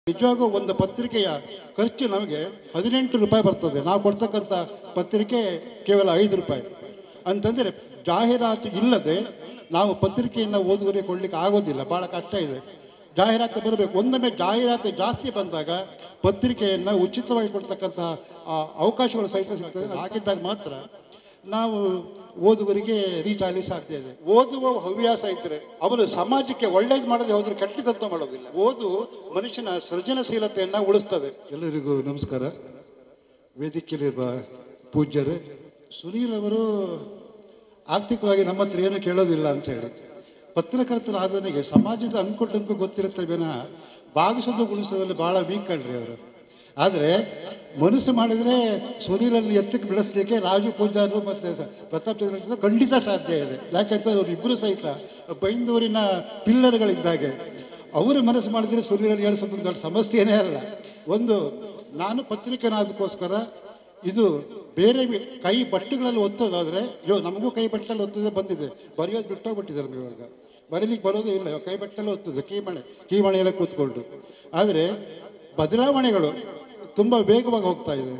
ನಿಜವಾಗೂ ಒಂದು ಪತ್ರಿಕೆಯ ಖರ್ಚು ನಮಗೆ ಹದಿನೆಂಟು ರೂಪಾಯಿ ಬರ್ತದೆ ನಾವು ಕೊಡ್ತಕ್ಕಂಥ ಪತ್ರಿಕೆ ಕೇವಲ ಐದು ರೂಪಾಯಿ ಅಂತಂದರೆ ಜಾಹೀರಾತು ಇಲ್ಲದೆ ನಾವು ಪತ್ರಿಕೆಯನ್ನು ಓದುಗರಿಗೆ ಕೊಡಲಿಕ್ಕೆ ಆಗೋದಿಲ್ಲ ಭಾಳ ಕಷ್ಟ ಇದೆ ಜಾಹೀರಾತು ಬರಬೇಕು ಒಂದೊಮ್ಮೆ ಜಾಹೀರಾತು ಜಾಸ್ತಿ ಬಂದಾಗ ಪತ್ರಿಕೆಯನ್ನು ಉಚಿತವಾಗಿ ಕೊಡ್ತಕ್ಕಂಥ ಆ, ಅವಕಾಶಗಳು ಸಹಿತ ಸಿಗ್ತದೆ ಹಾಗಿದ್ದಾಗ ಮಾತ್ರ ನಾವು ಓದುಗರಿಗೆ ರೀಚ್ ಆಗಲಿ ಸಾಧ್ಯ ಇದೆ ಓದುವ ಹವ್ಯಾಸ ಇದ್ದರೆ ಅವರು ಸಮಾಜಕ್ಕೆ ಒಳ್ಳೇದು ಮಾಡದೆ ಹೋದ್ರೆ ಕೆಟ್ಟದಂತ ಮಾಡೋದಿಲ್ಲ ಓದು ಮನುಷ್ಯನ ಸೃಜನಶೀಲತೆಯನ್ನು ಉಳಿಸ್ತದೆ ಎಲ್ಲರಿಗೂ ನಮಸ್ಕಾರ ವೇದಿಕೆಯಲ್ಲಿರುವ ಪೂಜ್ಯರೇ ಸುನೀಲ್ ಅವರು ಆರ್ಥಿಕವಾಗಿ ನಮ್ಮ ಹತ್ರ ಏನು ಕೇಳೋದಿಲ್ಲ ಅಂತ ಹೇಳಿ ಪತ್ರಕರ್ತರಾದವನಿಗೆ ಸಮಾಜದ ಅಂಕು ಡಂಕು ಗೊತ್ತಿರುತ್ತೆ ವಿನಃ ಭಾಗಿಸೋದು ಉಳಿಸೋದ್ರಲ್ಲಿ ಭಾಳ ವೀಕ್ ಕಣ್ರಿ ಅವರು ಆದರೆ ಮನಸ್ಸು ಮಾಡಿದರೆ ಸುನೀಲನ್ನು ಎತ್ತಕ್ಕೆ ಬೆಳೆಸಲಿಕ್ಕೆ ರಾಜು ಪೂಜಾರು ಮತ್ತು ಸ- ಪ್ರತಾಪ್ ಚಂದ್ರ ಜೊತೆ ಖಂಡಿತ ಸಾಧ್ಯ ಇದೆ ಯಾಕಂದ್ರೆ ಅವರು ಇಬ್ಬರು ಸಹಿತ ಬೈಂದೂರಿನ ಪಿಲ್ಲರ್ಗಳಿದ್ದಾಗೆ ಅವರು ಮನಸ್ಸು ಮಾಡಿದರೆ ಸುನೀಲಲ್ಲಿ ಹೇಳಿಸೋದು ಒಂದು ದೊಡ್ಡ ಸಮಸ್ಯೆನೇ ಅಲ್ಲ ಒಂದು ನಾನು ಪತ್ರಿಕೆನಾದಕ್ಕೋಸ್ಕರ ಇದು ಬೇರೆ ವಿ- ಕೈ ಬಟ್ಟೆಗಳಲ್ಲಿ ಒತ್ತೋದಾದರೆ ಯೋ ನಮಗೂ ಕೈ ಬಟ್ಟೆಯಲ್ಲಿ ಒತ್ತೋದೇ ಬಂದಿದೆ ಬರೆಯೋದು ಬಿಟ್ಟೋಗ್ಬಿಟ್ಟಿದ್ದಾರೆ ನಮ್ಗೆ ಇವಾಗ ಬರೀಲಿಕ್ಕೆ ಬರೋದು ಇಲ್ಲ ಇವಾಗ ಕೈ ಬಟ್ಟೆಲ್ಲ ಒತ್ತುದು ಕೀಮಣೆ ಕೀಮಣೆಯೆಲ್ಲ ಕೂತ್ಕೊಂಡು ಆದರೆ ಬದಲಾವಣೆಗಳು ತುಂಬ ವೇಗವಾಗಿ ಹೋಗ್ತಾ ಇದೆ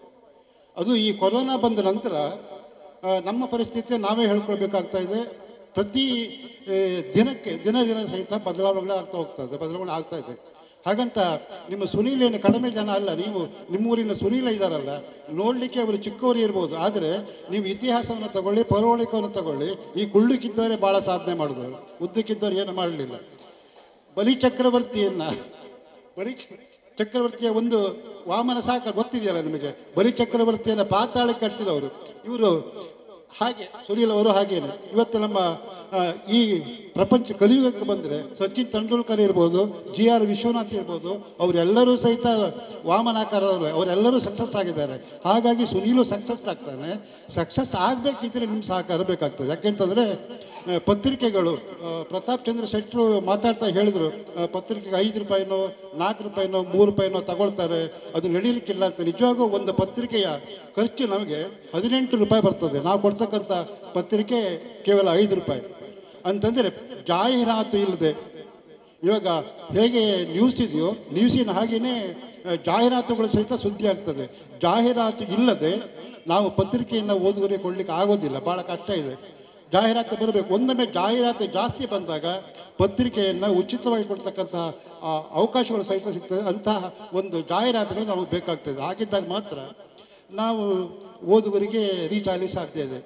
ಅದು ಈ ಕೊರೋನಾ ಬಂದ ನಂತರ ಆ, ನಮ್ಮ ಪರಿಸ್ಥಿತಿ ನಾವೇ ಹೇಳ್ಕೊಳ್ಬೇಕಾಗ್ತಾ ಇದೆ ಪ್ರತಿ ಆ, ದಿನಕ್ಕೆ ದಿನ ದಿನ ಸಹಿತ ಬದಲಾವಣೆಗಳು ಆಗ್ತಾ ಹೋಗ್ತಾ ಇದೆ ಬದಲಾವಣೆ ಆಗ್ತಾ ಇದೆ ಹಾಗಂತ ನಿಮ್ಮ ಸುನೀಲ್ ಏನು ಕಡಿಮೆ ಜನ ಅಲ್ಲ ನೀವು ನಿಮ್ಮೂರಿನ ಸುನೀಲ ಇದ್ದಾರಲ್ಲ ನೋಡಲಿಕ್ಕೆ ಅವರು ಚಿಕ್ಕವರು ಇರ್ಬೋದು ಆದರೆ ನೀವು ಇತಿಹಾಸವನ್ನು ತಗೊಳ್ಳಿ ಪೌರಾಣಿಕವನ್ನು ತಗೊಳ್ಳಿ ಈ ಕುಳ್ಳಿಕ್ಕಿದ್ದವರೇ ಭಾಳ ಸಾಧನೆ ಮಾಡಿದವರು ಉದ್ದಕ್ಕಿದ್ದವರು ಏನು ಮಾಡಲಿಲ್ಲ ಬಲಿ ಚಕ್ರವರ್ತಿಯನ್ನ ಬಲಿ ಚ- ಚಕ್ರವರ್ತಿಯ ಒಂದು ವಾಮನ ಸಾಕ ಗೊತ್ತಿದೆಯಲ್ಲ ನಿಮಗೆ ಬಲಿ ಚಕ್ರವರ್ತಿಯನ್ನ ಪಾತಾಳಕ್ಕೆ ಕಟ್ಟಿದವರು ಇವರು ಹಾಗೆ ಸುನೀಲ್ ಅವರು ಹಾಗೇನೆ ಇವತ್ತು ನಮ್ಮ ಆ, ಈ ಪ್ರಪಂಚ ಕಲಿಯುಗಕ್ಕೆ ಬಂದರೆ ಸಚಿನ್ ತೆಂಡೂಲ್ಕರ್ ಇರ್ಬೋದು ಜಿ ಆರ್ ವಿಶ್ವನಾಥ್ ಇರ್ಬೋದು ಅವರೆಲ್ಲರೂ ಸಹಿತ ವಾಮನಾಕಾರದವರು ಅವರೆಲ್ಲರೂ ಸಕ್ಸಸ್ ಆಗಿದ್ದಾರೆ ಹಾಗಾಗಿ ಸುನೀಲು ಸಕ್ಸಸ್ ಆಗ್ತಾನೆ ಸಕ್ಸಸ್ ಆಗಬೇಕಿದ್ರೆ ನಿಮ್ಮ ಸಹಕಾರ ಬೇಕಾಗ್ತದೆ ಯಾಕೆಂತಂದರೆ ಆ, ಪತ್ರಿಕೆಗಳು ಆ, ಪ್ರತಾಪ್ ಚಂದ್ರ ಶೆಟ್ಟರು ಮಾತಾಡ್ತಾ ಹೇಳಿದರು ಪತ್ರಿಕೆಗೆ ಐದು ರೂಪಾಯಿನೋ ನಾಲ್ಕು ರೂಪಾಯಿನೋ ಮೂರು ರೂಪಾಯಿನೋ ತಗೊಳ್ತಾರೆ ಅದು ನಡೀಲಿಕ್ಕಿಲ್ಲ ಅಂತ ನಿಜವಾಗೂ ಒಂದು ಪತ್ರಿಕೆಯ ಖರ್ಚು ನಮಗೆ ಹದಿನೆಂಟು ರೂಪಾಯಿ ಬರ್ತದೆ ನಾವು ಕೊಡ್ತಕ್ಕಂಥ ಪತ್ರಿಕೆ ಕೇವಲ ಐದು ರೂಪಾಯಿ ಅಂತಂದರೆ ಜಾಹೀರಾತು ಇಲ್ಲದೆ ಇವಾಗ ಹೇಗೆ ನ್ಯೂಸ್ ಇದೆಯೋ ನ್ಯೂಸಿನ ಹಾಗೆಯೇ ಆ, ಜಾಹೀರಾತುಗಳು ಸಹಿತ ಸುದ್ದಿ ಆಗ್ತದೆ ಜಾಹೀರಾತು ಇಲ್ಲದೆ ನಾವು ಪತ್ರಿಕೆಯನ್ನು ಓದುಗರಿಗೆ ಕೊಡಲಿಕ್ಕೆ ಆಗೋದಿಲ್ಲ ಭಾಳ ಕಷ್ಟ ಇದೆ ಜಾಹೀರಾತು ಬರಬೇಕು ಒಂದೊಮ್ಮೆ ಜಾಹೀರಾತು ಜಾಸ್ತಿ ಬಂದಾಗ ಪತ್ರಿಕೆಯನ್ನು ಉಚಿತವಾಗಿ ಕೊಡ್ತಕ್ಕಂಥ ಆ, ಅವಕಾಶಗಳು ಸಹಿತ ಸಿಗ್ತದೆ ಅಂತಹ ಒಂದು ಜಾಹೀರಾತುಗಳು ನಮಗೆ ಬೇಕಾಗ್ತದೆ ಹಾಗಿದ್ದಾಗ ಮಾತ್ರ ನಾವು ಓದುಗರಿಗೆ ರೀಚ್ ಆಗಲಿಕ್ಕೆ ಸಾಧ್ಯ ಇದೆ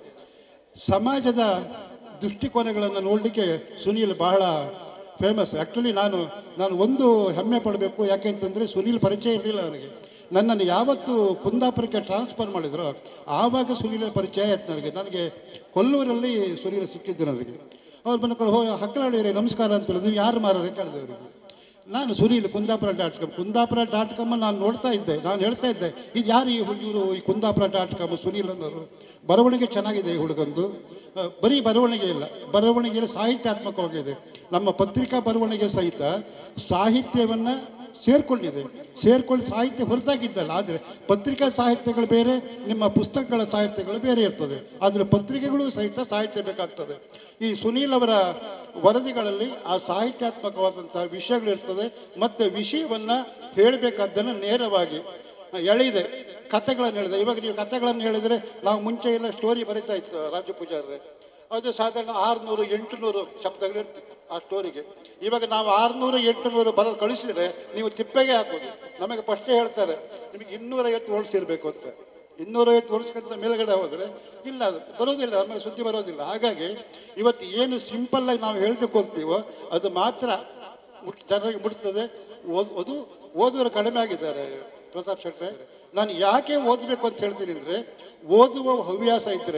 ಸಮಾಜದ ದೃಷ್ಟಿಕೋನಗಳನ್ನು ನೋಡಲಿಕ್ಕೆ ಸುನೀಲ್ ಬಹಳ ಫೇಮಸ್ ಆ್ಯಕ್ಚುಲಿ ನಾನು ನಾನು ಒಂದು ಹೆಮ್ಮೆ ಪಡಬೇಕು ಯಾಕೆ ಅಂತಂದರೆ ಸುನೀಲ್ ಪರಿಚಯ ಇರಲಿಲ್ಲ ನನಗೆ ನನ್ನನ್ನು ಯಾವತ್ತು ಕುಂದಾಪುರಕ್ಕೆ ಟ್ರಾನ್ಸ್ಫರ್ ಮಾಡಿದ್ರು ಆವಾಗ ಸುನೀಲ ಪರಿಚಯ ಆಯ್ತು ನನಗೆ ನನಗೆ ಕೊಲ್ಲೂರಲ್ಲಿ ಸುನೀಲ್ ಸಿಕ್ಕಿದ್ದು ನನಗೆ ಅವ್ರು ಬಂದ್ಕೊಂಡು ಹೋ ಹಕ್ಕಲಾಡಿಯರೇ ನಮಸ್ಕಾರ ಅಂತ ಹೇಳಿದ್ರು ಯಾರು ಮಾರರೆ ಕೇಳಿದೆ ಅವರಿಗೆ ನಾನು Sunil Kundapura dot com Kundapura dot com ನಾನು ನೋಡ್ತಾ ಇದ್ದೆ ನಾನು ಹೇಳ್ತಾ ಇದ್ದೆ ಇದು ಯಾರು ಈ ಹುಡುಗರು ಈ ಕುಂದಾಪುರ ಡಾಟ್ ಕಾಮ್ ಸುನೀಲ್ ಅನ್ನೋರು ಬರವಣಿಗೆ ಚೆನ್ನಾಗಿದೆ ಈ ಹುಡುಗಂದು ಆ, ಬರೀ ಬರವಣಿಗೆ ಇಲ್ಲ ಬರವಣಿಗೆಯಲ್ಲಿ ಸಾಹಿತ್ಯಾತ್ಮಕವಾಗಿದೆ ನಮ್ಮ ಪತ್ರಿಕಾ ಬರವಣಿಗೆ ಸಹಿತ ಸಾಹಿತ್ಯವನ್ನು ಸೇರ್ಕೊಂಡಿದೆ ಸೇರ್ಕೊಂಡು ಸಾಹಿತ್ಯ ಹೊರತಾಗಿದ್ದಲ್ಲ ಆದರೆ ಪತ್ರಿಕಾ ಸಾಹಿತ್ಯಗಳು ಬೇರೆ ನಿಮ್ಮ ಪುಸ್ತಕಗಳ ಸಾಹಿತ್ಯಗಳು ಬೇರೆ ಇರ್ತದೆ ಆದರೆ ಪತ್ರಿಕೆಗಳು ಸಹಿತ ಸಾಹಿತ್ಯ ಬೇಕಾಗ್ತದೆ ಈ ಸುನೀಲ್ ಅವರ ವರದಿಗಳಲ್ಲಿ ಆ ಸಾಹಿತ್ಯಾತ್ಮಕವಾದಂತಹ ವಿಷಯಗಳಿರ್ತದೆ ಮತ್ತು ವಿಷಯವನ್ನು ಹೇಳಬೇಕಾದ್ದನ್ನು ನೇರವಾಗಿ ಎಳೆಯಿದೆ ಕಥೆಗಳನ್ನು ಹೇಳಿದೆ ಇವಾಗ ನೀವು ಕಥೆಗಳನ್ನು ಹೇಳಿದರೆ ನಾವು ಮುಂಚೆ ಎಲ್ಲ ಸ್ಟೋರಿ ಬರೀತಾ ಇತ್ತು ರಾಜು ಪೂಜಾರ್ರೆ ಅದು ಸಾಧಾರಣ ಆರುನೂರು ಎಂಟುನೂರು ಶಬ್ದಗಳಿರ್ತಿತ್ತು ಆ ಸ್ಟೋರಿಗೆ ಇವಾಗ ನಾವು ಆರುನೂರು ಎಂಟುನೂರು ಬರೋದು ಕಳಿಸಿದರೆ ನೀವು ತಿಪ್ಪೆಗೆ ಹಾಕೋದು ನಮಗೆ ಫಸ್ಟೇ ಹೇಳ್ತಾರೆ ನಿಮಗೆ ಇನ್ನೂರೈವತ್ತು ವರ್ಡ್ಸ್ ಇರಬೇಕು ಅಂತ ಇನ್ನೂರೈವತ್ತು ವರ್ಷಕ್ಕಿಂತ ಮೇಲ್ಗಡೆ ಹೋದರೆ ಇಲ್ಲ ಅದು ಬರೋದಿಲ್ಲ ನಮಗೆ ಸುದ್ದಿ ಬರೋದಿಲ್ಲ ಹಾಗಾಗಿ ಇವತ್ತು ಏನು ಸಿಂಪಲ್ಲಾಗಿ ನಾವು ಹೇಳಬೇಕು ಹೋಗ್ತೀವೋ ಅದು ಮಾತ್ರ ಮುಟ್ ಜನರಿಗೆ ಮುಟ್ತದೆ ಓದ್ ಓದು ಓದುವರು ಕಡಿಮೆ ಆಗಿದ್ದಾರೆ ಪ್ರತಾಪ್ ಶೆಟ್ಟರೆ ನಾನು ಯಾಕೆ ಓದಬೇಕು ಅಂತ ಹೇಳ್ತೀನಿ ಅಂದರೆ ಓದುವ ಹವ್ಯಾಸ ಇದ್ದರೆ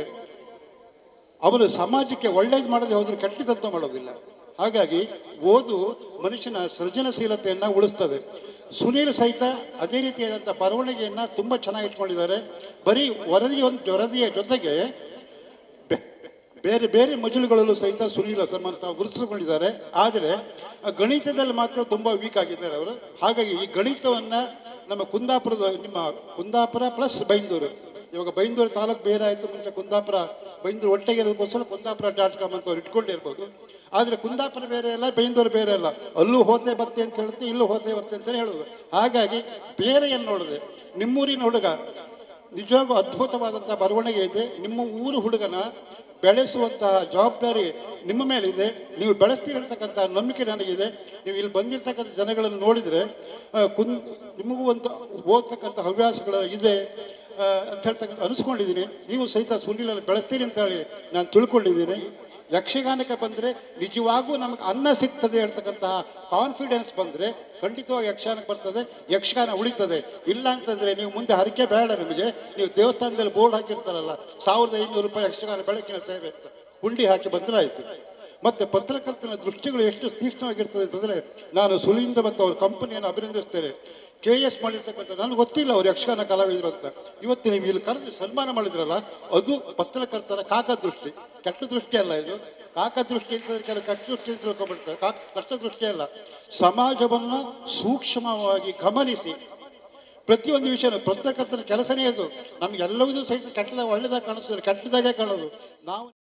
ಅವರು ಸಮಾಜಕ್ಕೆ ಒಳ್ಳೇದು ಮಾಡದೆ ಹೋದ್ರೆ ಕೆಟ್ಟದಂತ ಮಾಡೋದಿಲ್ಲ ಹಾಗಾಗಿ ಓದು ಮನುಷ್ಯನ ಸೃಜನಶೀಲತೆಯನ್ನು ಉಳಿಸ್ತದೆ ಸುನೀಲ್ ಸಹಿತ ಅದೇ ರೀತಿಯಾದಂಥ ಬರವಣಿಗೆಯನ್ನು ತುಂಬ ಚೆನ್ನಾಗಿ ಇಟ್ಕೊಂಡಿದ್ದಾರೆ ಬರೀ ವರದಿ ಒಂದು ವರದಿಯ ಜೊತೆಗೆ ಬೆ- ಬೇರೆ ಬೇರೆ ಮಜಲುಗಳಲ್ಲೂ ಸಹಿತ ಸುನೀಲ ತಮ್ಮನ್ನು ತಾವು ಗುರುತಿಸಿಕೊಂಡಿದ್ದಾರೆ ಆದರೆ ಆ ಗಣಿತದಲ್ಲಿ ಮಾತ್ರ ತುಂಬ ವೀಕ್ ಆಗಿದ್ದಾರೆ ಅವರು ಹಾಗಾಗಿ ಈ ಗಣಿತವನ್ನು ನಮ್ಮ ಕುಂದಾಪುರದ ನಿಮ್ಮ ಕುಂದಾಪುರ ಪ್ಲಸ್ ಬೈಂದೂರು ಇವಾಗ ಬೈಂದೂರು ತಾಲೂಕು ಬೇರೆ ಆಯಿತು ಮುಂಚೆ ಕುಂದಾಪುರ ಬೈಂದೂರು ಒಟ್ಟಿಗೆ ಇರೋದಕ್ಕೋಸ್ಕರ ಕುಂದಾಪುರ ಡಾಟ್ ಕಾಮ್ ಅಂತ ಅವ್ರು ಇಟ್ಕೊಂಡಿರ್ಬೋದು ಆದರೆ ಕುಂದಾಪುರ ಬೇರೆ ಅಲ್ಲ ಬೈಂದೂರು ಬೇರೆ ಅಲ್ಲ ಅಲ್ಲೂ ಹೋತೆ ಬತ್ತೆ ಅಂತ ಹೇಳುತ್ತೆ ಇಲ್ಲೂ ಹೋತೆ ಬತ್ತೆ ಅಂತ ಹೇಳೋದು ಹಾಗಾಗಿ ಬೇರೆಯನ್ನು ನೋಡಿದೆ ನಿಮ್ಮೂರಿನ ಹುಡುಗ ನಿಜವಾಗೂ ಅದ್ಭುತವಾದಂಥ ಬರವಣಿಗೆ ಇದೆ ನಿಮ್ಮ ಊರು ಹುಡುಗನ ಬೆಳೆಸುವಂತಹ ಜವಾಬ್ದಾರಿ ನಿಮ್ಮ ಮೇಲಿದೆ ನೀವು ಬೆಳೆಸ್ತಿರತಕ್ಕಂಥ ನಂಬಿಕೆ ನನಗಿದೆ ನೀವು ಇಲ್ಲಿ ಬಂದಿರ್ತಕ್ಕಂಥ ಜನಗಳನ್ನು ನೋಡಿದರೆ ಆ, ಕುನ್ ನಿಮಗೂ ಒಂದು ಓದ್ತಕ್ಕಂಥ ಹವ್ಯಾಸಗಳು ಇದೆ ಆ, ಅಂತ ಹೇಳ್ತಕ್ಕಂಥ ಅನಿಸ್ಕೊಂಡಿದ್ದೀನಿ ನೀವು ಸಹಿತ ಸುಳ್ಳಿನಲ್ಲಿ ಬೆಳೆಸ್ತೀರಿ ಅಂತ ಹೇಳಿ ನಾನು ತಿಳ್ಕೊಂಡಿದ್ದೀನಿ ಯಕ್ಷಗಾನಕ್ಕೆ ಬಂದರೆ ನಿಜವಾಗೂ ನಮಗೆ ಅನ್ನ ಸಿಗ್ತದೆ ಹೇಳ್ತಕ್ಕಂತಹ ಕಾನ್ಫಿಡೆನ್ಸ್ ಬಂದರೆ ಖಂಡಿತವಾಗಿ ಯಕ್ಷಗಾನಕ್ಕೆ ಬರ್ತದೆ ಯಕ್ಷಗಾನ ಉಳಿತದೆ ಇಲ್ಲ ಅಂತಂದರೆ ನೀವು ಮುಂದೆ ಹರಕೆ ಬೇಡ ನಿಮಗೆ ನೀವು ದೇವಸ್ಥಾನದಲ್ಲಿ ಬೋರ್ಡ್ ಹಾಕಿರ್ತಾರಲ್ಲ ಸಾವಿರದ ಐನೂರು ರೂಪಾಯಿ ಯಕ್ಷಗಾನ ಬೆಳಕಿನ ಸೇವೆ ಅಂತ ಹುಂಡಿ ಹಾಕಿ ಬಂದ್ರೆ ಆಯಿತು ಮತ್ತೆ ಪತ್ರಕರ್ತನ ದೃಷ್ಟಿಗಳು ಎಷ್ಟು ತೀಕ್ಷ್ಣವಾಗಿರ್ತದೆ ಅಂತಂದರೆ ನಾನು ಸುಲಿಯಿಂದ ಮತ್ತು ಅವ್ರ ಕಂಪನಿಯನ್ನು ಅಭಿನಂದಿಸ್ತೇನೆ ಕೆ ಎಸ್ ಮಾಡಿರ್ತಕ್ಕಂಥ ನನಗೆ ಗೊತ್ತಿಲ್ಲ ಅವ್ರು ಯಕ್ಷಗಾನ ಕಲಾವಿದರು ಅಂತ ಇವತ್ತು ನೀವು ಇಲ್ಲಿ ಕರೆದು ಸನ್ಮಾನ ಮಾಡಿದ್ರಲ್ಲ ಅದು ಪತ್ರಕರ್ತರ ಕಾಕ ದೃಷ್ಟಿ ಕೆಟ್ಟ ದೃಷ್ಟಿ ಅಲ್ಲ ಇದು ಕಾಕ ದೃಷ್ಟಿ ಅಂತ ಕೆಲವು ಕೆಟ್ಟ ದೃಷ್ಟಿ ಅಂತ ತಿಳ್ಕೊಂಡ್ಬಿಡ್ತಾರೆ ಕಾ ಕಷ್ಟ ದೃಷ್ಟಿ ಅಲ್ಲ ಸಮಾಜವನ್ನು ಸೂಕ್ಷ್ಮವಾಗಿ ಗಮನಿಸಿ ಪ್ರತಿಯೊಂದು ವಿಷಯ ಪತ್ರಕರ್ತರ ಕೆಲಸನೇ ಅದು ನಮ್ಗೆಲ್ಲವೂ ಸಹಿತ ಕೆಟ್ಟದಾಗ ಒಳ್ಳೆದಾಗ ಕಾಣಿಸ್ತದೆ ಕೆಟ್ಟದಾಗೆ ಕಾಣೋದು ನಾವು